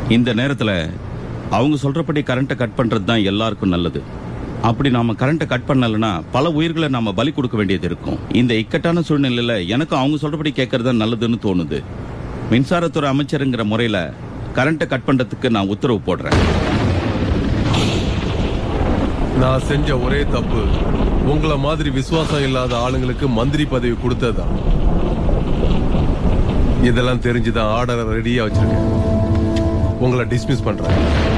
இந்த நேரத்துல அவங்க சொல்றபடி கரண்ட்டை கட் பண்றது தான் எல்லாருக்கும் நல்லது அப்படி நாம கரண்ட்டை கட் பண்ணலனா பல உயிர்களை நாம பலி கொடுக்க வேண்டியது இருக்கும் இந்த இக்கட்டான சூழ்நிலையில எனக்கு அவங்க சொல்றபடி கேட்கறது தான் நல்லதுன்னு தோணுது மின்சாரத்துறை அமைச்சருங்கிற முறையில கரண்ட்டை கட் பண்றதுக்கு நான் உத்தரவு போடுறேன் நான் செஞ்ச ஒரே தப்பு உங்களை மாதிரி விசுவாசம் இல்லாத ஆளுங்களுக்கு மந்திரி பதவி கொடுத்ததுதான் இதெல்லாம் தெரிஞ்சுதான் ஆர்டரை ரெடியா வச்சிருக்கேன் உங்களை டிஸ்மிஸ் பண்றேன்